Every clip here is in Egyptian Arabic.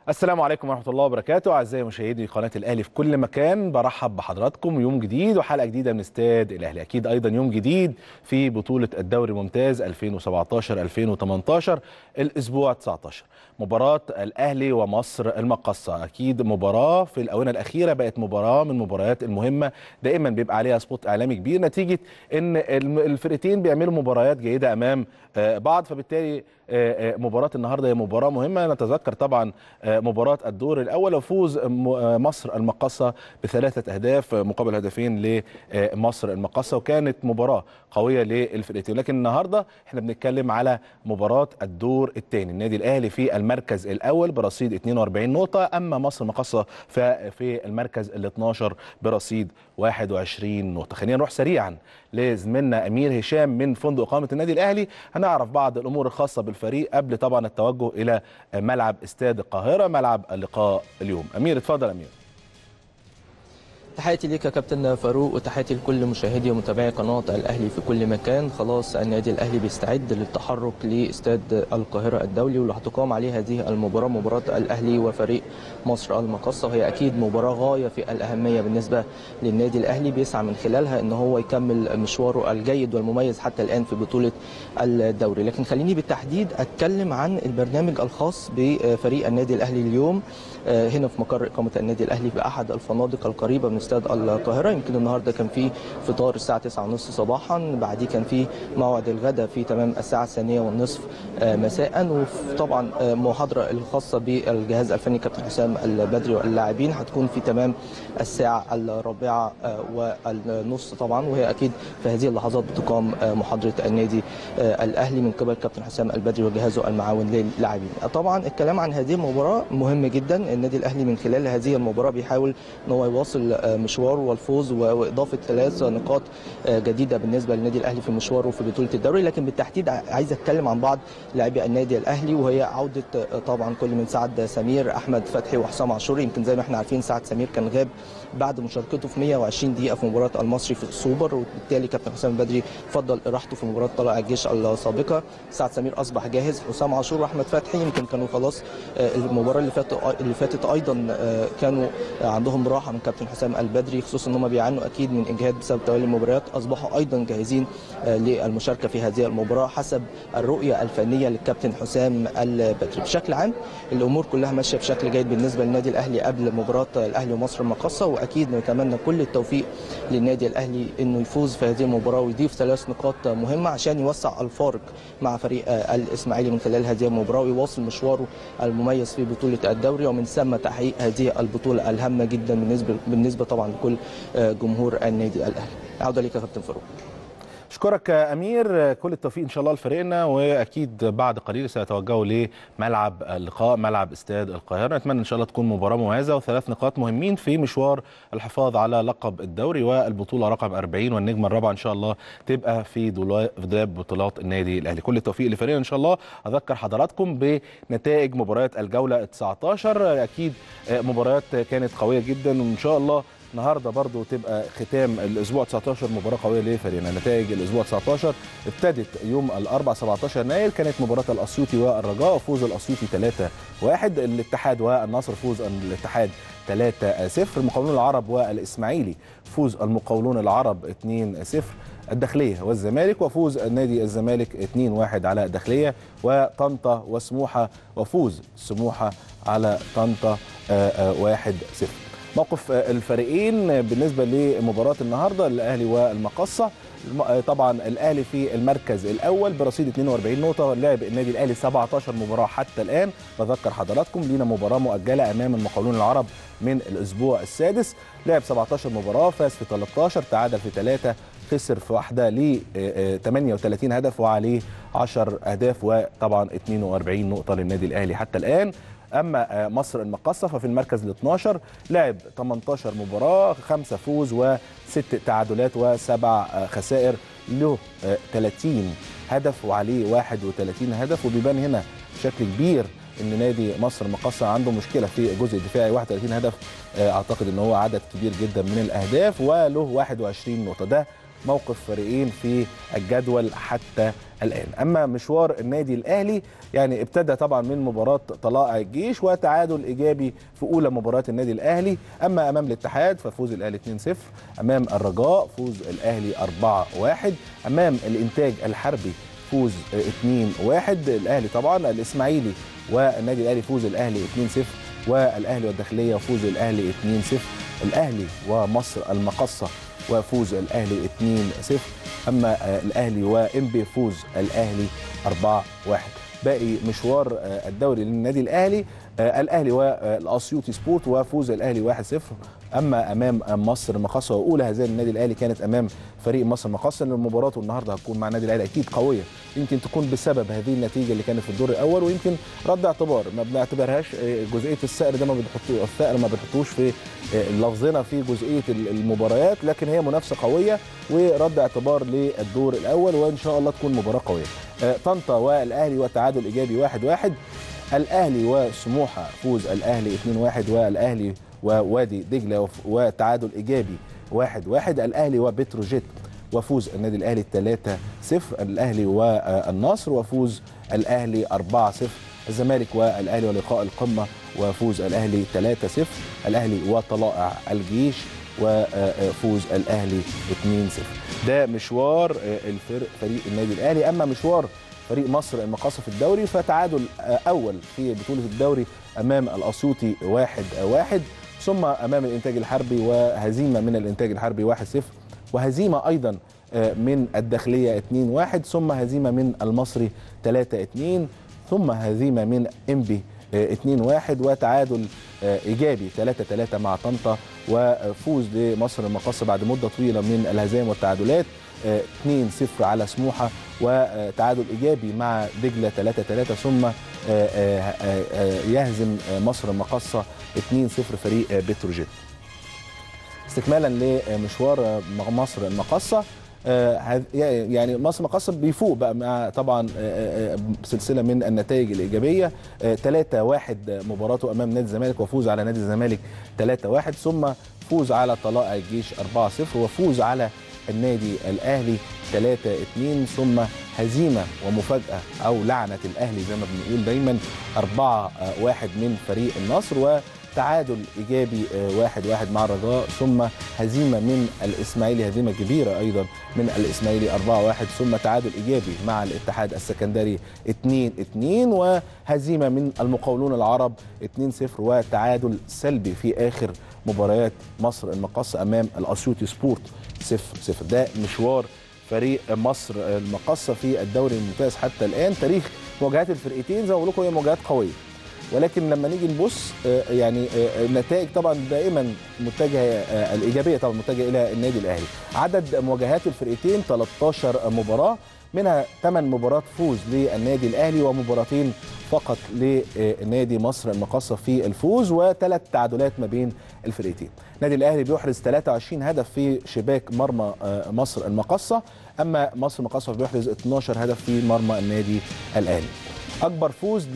السلام عليكم ورحمة الله وبركاته أعزائي مشاهدي قناة الأهلي في كل مكان برحب بحضراتكم يوم جديد وحلقة جديدة من استاد الأهلي أكيد أيضا يوم جديد في بطولة الدوري الممتاز 2017-2018 الأسبوع 19 مباراة الأهلي ومصر المقصة أكيد مباراة في الآونة الأخيرة بقت مباراة من المباريات المهمة دائما بيبقى عليها سبوت إعلامي كبير نتيجة أن الفرقتين بيعملوا مباريات جيدة أمام بعض فبالتالي مباراة النهارده هي مباراة مهمة نتذكر طبعا مباراة الدور الأول وفوز مصر المقصة بثلاثة أهداف مقابل هدفين لمصر المقصة وكانت مباراة قوية للفرقتين لكن النهارده احنا بنتكلم على مباراة الدور الثاني النادي الأهلي في المركز الأول برصيد 42 نقطة أما مصر المقصة في المركز ال 12 برصيد 21 نقطة خلينا نروح سريعا لزميلنا أمير هشام من فندق إقامة النادي الأهلي هنعرف بعض الأمور الخاصة بالفريق قبل طبعا التوجه إلى ملعب استاد القاهرة ملعب اللقاء اليوم أمير اتفضل أمير تحياتي ليك يا كابتن فاروق وتحياتي لكل مشاهدي ومتابعي قناه الاهلي في كل مكان خلاص النادي الاهلي بيستعد للتحرك لاستاد القاهره الدولي واللي هتقام عليه هذه المباراه مباراه الاهلي وفريق مصر المقصه وهي اكيد مباراه غايه في الاهميه بالنسبه للنادي الاهلي بيسعى من خلالها ان هو يكمل مشواره الجيد والمميز حتى الان في بطوله الدوري لكن خليني بالتحديد اتكلم عن البرنامج الخاص بفريق النادي الاهلي اليوم هنا في مقر اقامه النادي الاهلي في احد الفنادق القريبه من استاد القاهره يمكن النهارده كان في فطار الساعه 9:30 صباحا بعديه كان في موعد الغداء في تمام الساعه الثانيه والنصف مساء وطبعا محاضره الخاصه بالجهاز الفني كابتن حسام البدري واللاعبين هتكون في تمام الساعه الرابعه والنصف طبعا وهي اكيد في هذه اللحظات بتقام محاضره النادي الاهلي من قبل كابتن حسام البدري وجهازه المعاون للاعبين طبعا الكلام عن هذه المباراه مهم جدا النادي الاهلي من خلال هذه المباراه بيحاول ان هو يواصل مشواره والفوز واضافه ثلاث نقاط جديده بالنسبه للنادي الاهلي في مشواره في بطوله الدوري لكن بالتحديد عايز اتكلم عن بعض لاعبي النادي الاهلي وهي عوده طبعا كل من سعد سمير احمد فتحي وحسام عاشور يمكن زي ما احنا عارفين سعد سمير كان غاب بعد مشاركته في 120 دقيقه في مباراه المصري في السوبر وبالتالي كابتن حسام البدري فضل راحته في مباراه طلائع الجيش السابقه سعد سمير اصبح جاهز حسام عاشور واحمد فتحي يمكن كانوا خلاص المباراه اللي فاتت اللي فاتت ايضا كانوا عندهم راحه من كابتن حسام البدري خصوصا ان هم بيعانوا اكيد من اجهاد بسبب توالي المباريات اصبحوا ايضا جاهزين للمشاركه في هذه المباراه حسب الرؤيه الفنيه للكابتن حسام البدري بشكل عام الامور كلها ماشيه بشكل جيد بالنسبه للنادي الاهلي قبل مباراه الاهلي ومصر المقصه واكيد نتمنى كل التوفيق للنادي الاهلي انه يفوز في هذه المباراه ويضيف ثلاث نقاط مهمه عشان يوسع الفارق مع فريق الاسماعيلي من خلال هذه المباراه ويواصل مشواره المميز في بطوله الدوري ومن ثم تحقيق هذه البطوله الهامه جدا بالنسبه بالنسبه طبعا لكل جمهور النادي الاهلي عوده ليك يا كابتن فاروق اشكرك يا امير كل التوفيق ان شاء الله لفريقنا واكيد بعد قليل سيتوجهوا لملعب اللقاء ملعب استاد القاهره نتمنى ان شاء الله تكون مباراه مميزه وثلاث نقاط مهمين في مشوار الحفاظ على لقب الدوري والبطوله رقم 40 والنجمه الرابعه ان شاء الله تبقى في دولاب بطولات النادي الاهلي كل التوفيق لفريقنا ان شاء الله اذكر حضراتكم بنتائج مباريات الجوله 19 اكيد مباريات كانت قويه جدا وان شاء الله النهارده برضو تبقى ختام الاسبوع 19 مباراه قويه لفريقنا نتائج الاسبوع 19 ابتدت يوم الاربعاء 17 يناير كانت مباراه الاسيوطي والرجاء فوز الاسيوطي 3 1 الاتحاد والنصر فوز الاتحاد 3 0 المقاولون العرب والاسماعيلي فوز المقاولون العرب 2 0 الداخليه والزمالك وفوز نادي الزمالك 2-1 على الداخليه وطنطا وسموحه وفوز سموحه على طنطا 1-0 موقف الفريقين بالنسبه لمباراه النهارده الاهلي والمقصه طبعا الاهلي في المركز الاول برصيد 42 نقطه لعب النادي الاهلي 17 مباراه حتى الان بذكر حضراتكم لينا مباراه مؤجله امام المقاولون العرب من الاسبوع السادس لعب 17 مباراه فاز في 13 تعادل في 3 خسر في واحده ل 38 هدف وعليه 10 اهداف وطبعا 42 نقطه للنادي الاهلي حتى الان اما مصر المقصه ففي المركز ال 12 لعب 18 مباراه خمسه فوز وست تعادلات وسبع خسائر له 30 هدف وعليه 31 هدف وبيبان هنا بشكل كبير ان نادي مصر المقصه عنده مشكله في الجزء الدفاعي 31 هدف اعتقد ان هو عدد كبير جدا من الاهداف وله 21 نقطه ده موقف فريقين في الجدول حتى الان اما مشوار النادي الاهلي يعني ابتدى طبعا من مباراه طلائع الجيش وتعادل ايجابي في اولى مباريات النادي الاهلي اما امام الاتحاد ففوز الاهلي 2-0 امام الرجاء فوز الاهلي 4-1 امام الانتاج الحربي فوز 2-1 الاهلي طبعا الاسماعيلي والنادي الاهلي فوز الاهلي 2-0 والاهلي والداخليه فوز الاهلي 2-0 الاهلي ومصر المقصه وفوز الاهلي 2-0 اما الاهلي وانبي فوز الاهلي 4-1 باقي مشوار الدوري للنادي الاهلي الاهلي والاسيوطي سبورت وفوز الاهلي 1-0 اما امام مصر مقاصه واولى هذه النادي الاهلي كانت امام فريق مصر مقاصه ان مباراته النهارده هتكون مع النادي الاهلي اكيد قويه يمكن تكون بسبب هذه النتيجه اللي كانت في الدور الاول ويمكن رد اعتبار ما بنعتبرهاش جزئيه السقر ده ما بنحطوش الثأر ما بنحطوش في لفظنا في جزئيه المباريات لكن هي منافسه قويه ورد اعتبار للدور الاول وان شاء الله تكون مباراه قويه طنطا والاهلي وتعادل ايجابي 1-1 واحد واحد. الاهلي وسموحه فوز الاهلي 2-1 والاهلي ووادي دجله وتعادل ايجابي 1-1 واحد واحد. الاهلي وبتروجيت وفوز النادي الاهلي 3-0 الاهلي والنصر وفوز الاهلي 4-0 الزمالك والاهلي ولقاء القمه وفوز الاهلي 3-0 الاهلي وطلائع الجيش وفوز الاهلي 2-0 ده مشوار الفرق فريق النادي الاهلي اما مشوار فريق مصر المقاصه في الدوري فتعادل اول في بطوله الدوري امام الاسيوطي 1-1 ثم امام الانتاج الحربي وهزيمه من الانتاج الحربي 1-0 وهزيمه ايضا من الداخليه 2-1 ثم هزيمه من المصري 3-2 ثم هزيمه من انبي 2-1 وتعادل ايجابي 3-3 مع طنطا وفوز لمصر المقاصه بعد مده طويله من الهزائم والتعادلات 2-0 على سموحه وتعادل ايجابي مع دجله 3-3 ثم يهزم مصر المقاصه 2-0 فريق بتروجيت. استكمالا لمشوار مصر المقاصه يعني مصر مقاصة بيفوق بقى مع طبعا سلسله من النتائج الايجابيه 3 1 مباراته امام نادي الزمالك وفوز على نادي الزمالك 3 1 ثم فوز على طلائع الجيش 4 0 وفوز على النادي الاهلي 3 2 ثم هزيمه ومفاجاه او لعنه الاهلي زي ما بنقول دايما 4 1 من فريق النصر و تعادل ايجابي 1-1 واحد واحد مع الرجاء ثم هزيمه من الاسماعيلي هزيمه كبيره ايضا من الاسماعيلي 4-1 ثم تعادل ايجابي مع الاتحاد السكندري 2-2 وهزيمه من المقاولون العرب 2-0 وتعادل سلبي في اخر مباريات مصر المقص امام الاسيوطي سبورت 0-0 ده مشوار فريق مصر المقصه في الدوري الممتاز حتى الان تاريخ مواجهات الفرقتين زي ما بقول لكم هي مواجهات قويه ولكن لما نيجي نبص يعني النتائج طبعا دائما متجهه الايجابيه طبعا متجهه الى النادي الاهلي عدد مواجهات الفرقتين 13 مباراه منها 8 مباريات فوز للنادي الاهلي ومباراتين فقط لنادي مصر المقاصه في الفوز وثلاث تعادلات ما بين الفرقتين النادي الاهلي بيحرز 23 هدف في شباك مرمى مصر المقاصه اما مصر المقاصه بيحرز 12 هدف في مرمى النادي الاهلي اكبر فوز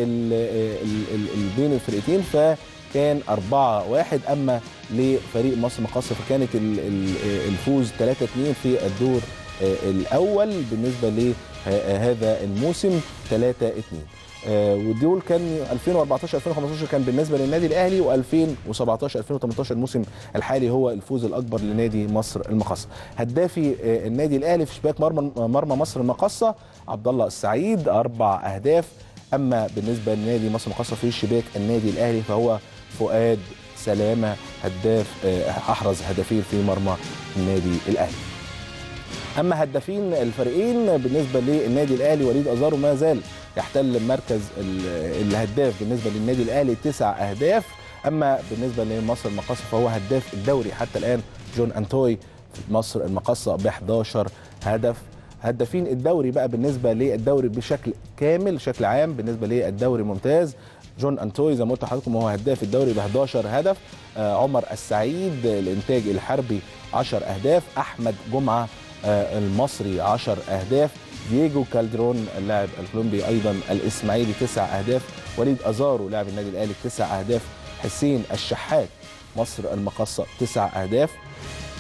بين الفرقتين فكان 4 1 اما لفريق مصر مقاصه فكانت الفوز 3 2 في الدور الاول بالنسبه لهذا الموسم 3 2 ودول كان 2014 2015 كان بالنسبه للنادي الاهلي و2017 2018 الموسم الحالي هو الفوز الاكبر لنادي مصر المقاصه هدافي النادي الاهلي في شباك مرمى مرمى مصر المقاصه عبد الله السعيد اربع اهداف اما بالنسبه لنادي مصر المقاصه في شباك النادي الاهلي فهو فؤاد سلامه هداف احرز هدفين في مرمى النادي الاهلي اما هدافين الفريقين بالنسبه للنادي الاهلي وليد ازارو ما زال يحتل مركز الهداف بالنسبه للنادي الاهلي تسع اهداف اما بالنسبه لمصر المقاصه فهو هداف الدوري حتى الان جون انتوي في مصر المقاصه ب 11 هدف هدافين الدوري بقى بالنسبه للدوري بشكل كامل بشكل عام بالنسبه للدوري ممتاز جون انتوي زي ما قلت لحضراتكم هو هداف الدوري ب 11 هدف آه عمر السعيد الانتاج الحربي 10 اهداف احمد جمعه آه المصري 10 اهداف دييجو كالدرون اللاعب الكولومبي ايضا الاسماعيلي تسع اهداف وليد ازارو لاعب النادي الاهلي تسع اهداف حسين الشحات مصر المقصه تسع اهداف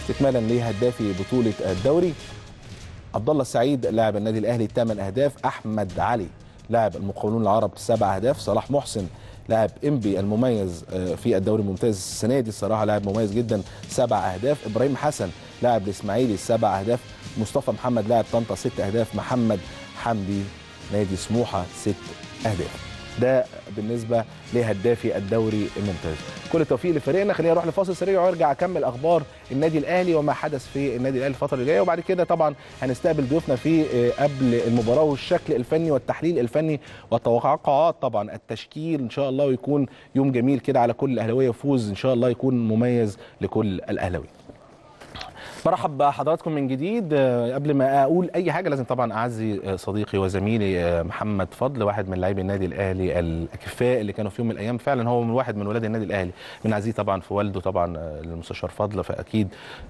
استكمالا لهدافي بطوله الدوري عبد الله السعيد لاعب النادي الاهلي 8 اهداف احمد علي لاعب المقاولون العرب سبع اهداف صلاح محسن لاعب انبي المميز في الدوري الممتاز السنه دي الصراحه لاعب مميز جدا سبع اهداف ابراهيم حسن لاعب الاسماعيلي سبع اهداف مصطفى محمد لاعب طنطا ست اهداف محمد حمدي نادي سموحه ست اهداف ده بالنسبه لهدافي الدوري الممتاز كل التوفيق لفريقنا خلينا نروح لفاصل سريع وارجع اكمل اخبار النادي الاهلي وما حدث في النادي الاهلي الفتره اللي جايه وبعد كده طبعا هنستقبل ضيوفنا في قبل المباراه والشكل الفني والتحليل الفني والتوقعات طبعا التشكيل ان شاء الله ويكون يوم جميل كده على كل الاهلاويه وفوز ان شاء الله يكون مميز لكل الاهلاويه برحب بحضراتكم من جديد قبل ما اقول اي حاجه لازم طبعا اعزي صديقي وزميلي محمد فضل واحد من لاعبي النادي الاهلي الاكفاء اللي كانوا في يوم من الايام فعلا هو من واحد من ولاد النادي الاهلي بنعزيه طبعا في والده طبعا المستشار فضل فاكيد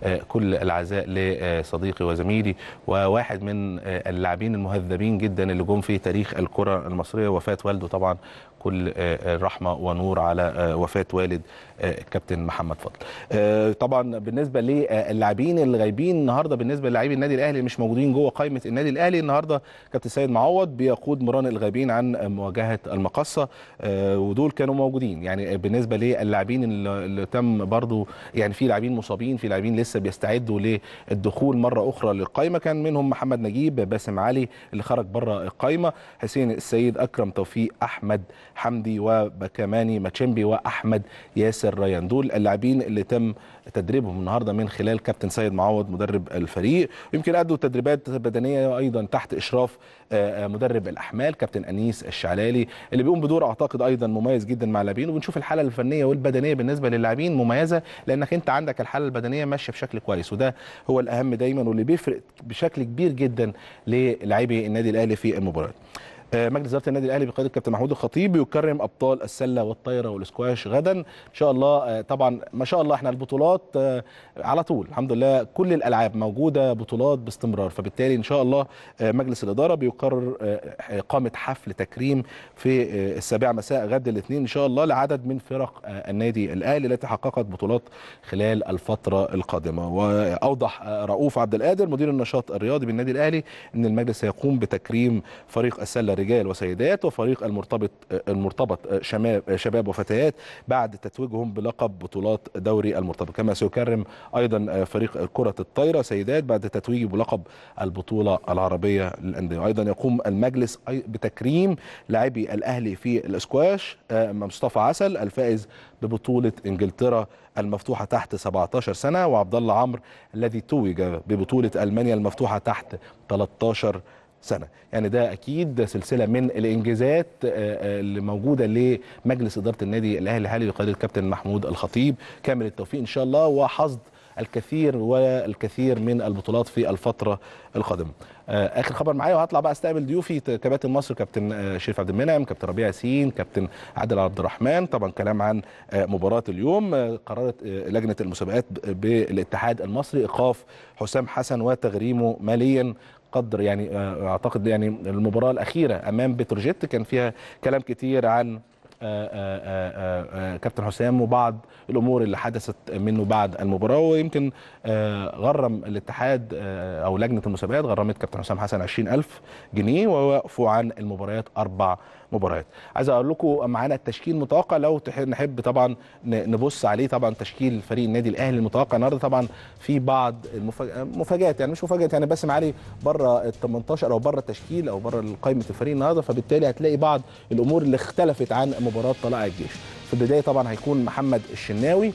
كل العزاء لصديقي وزميلي وواحد من اللاعبين المهذبين جدا اللي جم في تاريخ الكره المصريه وفاه والده طبعا كل الرحمه ونور على وفاه والد الكابتن محمد فضل. طبعا بالنسبه للاعبين اللي غايبين النهارده بالنسبه للاعبي النادي الاهلي مش موجودين جوه قائمه النادي الاهلي النهارده كابتن سيد معوض بيقود مران الغايبين عن مواجهه المقصه ودول كانوا موجودين يعني بالنسبه للاعبين اللي تم برضو يعني في لاعبين مصابين في لاعبين لسه بيستعدوا للدخول مره اخرى للقائمه كان منهم محمد نجيب باسم علي اللي خرج بره القائمه حسين السيد اكرم توفيق احمد حمدي وبكماني ماتشمبي واحمد ياسر ريان دول اللاعبين اللي تم تدريبهم النهارده من خلال كابتن سيد معوض مدرب الفريق يمكن ادوا تدريبات بدنيه ايضا تحت اشراف مدرب الاحمال كابتن انيس الشعلالي اللي بيقوم بدور اعتقد ايضا مميز جدا مع اللاعبين وبنشوف الحاله الفنيه والبدنيه بالنسبه للاعبين مميزه لانك انت عندك الحاله البدنيه ماشيه بشكل كويس وده هو الاهم دايما واللي بيفرق بشكل كبير جدا للاعبي النادي الاهلي في المباراه مجلس اداره النادي الاهلي بقياده الكابتن محمود الخطيب يكرم ابطال السله والطايره والاسكواش غدا ان شاء الله طبعا ما شاء الله احنا البطولات على طول الحمد لله كل الالعاب موجوده بطولات باستمرار فبالتالي ان شاء الله مجلس الاداره بيقرر اقامه حفل تكريم في السابعه مساء غد الاثنين ان شاء الله لعدد من فرق النادي الاهلي التي حققت بطولات خلال الفتره القادمه واوضح رؤوف عبد القادر مدير النشاط الرياضي بالنادي الاهلي ان المجلس سيقوم بتكريم فريق السله رجال وسيدات وفريق المرتبط المرتبط شباب شباب وفتيات بعد تتويجهم بلقب بطولات دوري المرتبط كما سيكرم ايضا فريق كره الطايره سيدات بعد تتويجه بلقب البطوله العربيه للانديه ايضا يقوم المجلس بتكريم لاعبي الاهلي في الاسكواش مصطفى عسل الفائز ببطوله انجلترا المفتوحه تحت 17 سنه وعبد الله عمرو الذي توج ببطوله المانيا المفتوحه تحت 13 سنه يعني ده اكيد سلسله من الانجازات اللي موجوده لمجلس اداره النادي الاهلي الحالي بقياده الكابتن محمود الخطيب كامل التوفيق ان شاء الله وحصد الكثير والكثير من البطولات في الفتره القادمه. اخر خبر معايا وهطلع بقى استقبل ضيوفي كباتن مصر كابتن شريف عبد المنعم كابتن ربيع ياسين كابتن عادل عبد الرحمن طبعا كلام عن مباراه اليوم قررت لجنه المسابقات بالاتحاد المصري ايقاف حسام حسن وتغريمه ماليا قدر يعني اعتقد يعني المباراه الاخيره امام بتروجيت كان فيها كلام كتير عن آآ آآ كابتن حسام وبعض الامور اللي حدثت منه بعد المباراه ويمكن غرم الاتحاد او لجنه المسابقات غرمت كابتن حسام حسن 20000 جنيه ووقفوا عن المباريات اربع مباريات عايز اقول لكم معانا التشكيل المتوقع لو نحب طبعا نبص عليه طبعا تشكيل فريق النادي الاهلي المتوقع النهارده طبعا في بعض المفاجات يعني مش مفاجات يعني باسم علي بره ال 18 او بره التشكيل او بره قائمه الفريق النهارده فبالتالي هتلاقي بعض الامور اللي اختلفت عن مباراه طلائع الجيش في البدايه طبعا هيكون محمد الشناوي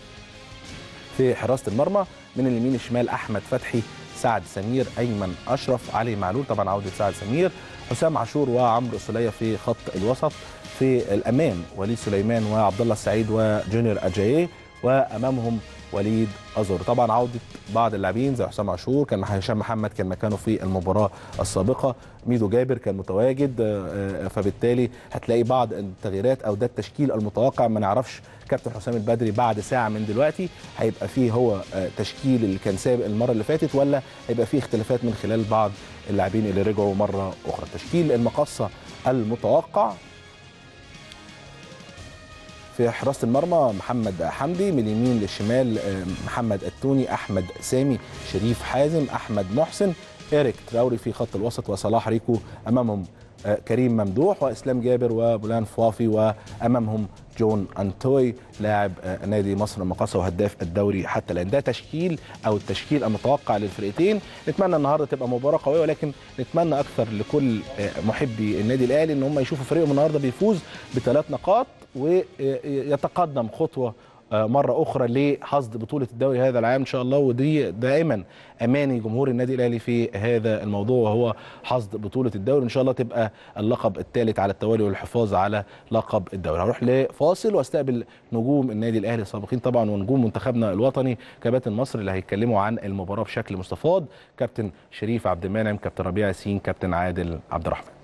في حراسه المرمى من اليمين الشمال احمد فتحي سعد سمير ايمن اشرف علي معلول طبعا عوده سعد سمير حسام عاشور وعمرو السوليه في خط الوسط في الامام وليد سليمان وعبد الله السعيد وجونيور اجاييه وامامهم وليد ازور طبعا عوده بعض اللاعبين زي حسام عاشور كان هشام محمد كان مكانه في المباراه السابقه ميدو جابر كان متواجد فبالتالي هتلاقي بعض التغييرات او ده التشكيل المتوقع ما نعرفش كابتن حسام البدري بعد ساعه من دلوقتي هيبقى فيه هو تشكيل اللي كان سابق المره اللي فاتت ولا هيبقى فيه اختلافات من خلال بعض اللاعبين اللي رجعوا مره اخرى تشكيل المقصه المتوقع في حراسه المرمى محمد حمدي من اليمين للشمال آه، محمد التوني احمد سامي شريف حازم احمد محسن ايريك تراوري في خط الوسط وصلاح ريكو امامهم آه، كريم ممدوح واسلام جابر وبولان فوافي وامامهم جون انتوي لاعب آه، نادي مصر المقاصه وهداف الدوري حتى الان ده تشكيل او التشكيل المتوقع للفرقتين نتمنى النهارده تبقى مباراه قويه ولكن نتمنى اكثر لكل آه، محبي النادي الاهلي ان هم يشوفوا فريقهم النهارده بيفوز بثلاث نقاط ويتقدم خطوه آه، مرة أخرى لحصد بطولة الدوري هذا العام إن شاء الله ودي دائما أماني جمهور النادي الأهلي في هذا الموضوع وهو حصد بطولة الدوري إن شاء الله تبقى اللقب الثالث على التوالي والحفاظ على لقب الدوري هروح لفاصل واستقبل نجوم النادي الأهلي السابقين طبعا ونجوم منتخبنا الوطني كباتن مصر اللي هيتكلموا عن المباراة بشكل مستفاض كابتن شريف عبد المنعم كابتن ربيع ياسين كابتن عادل عبد الرحمن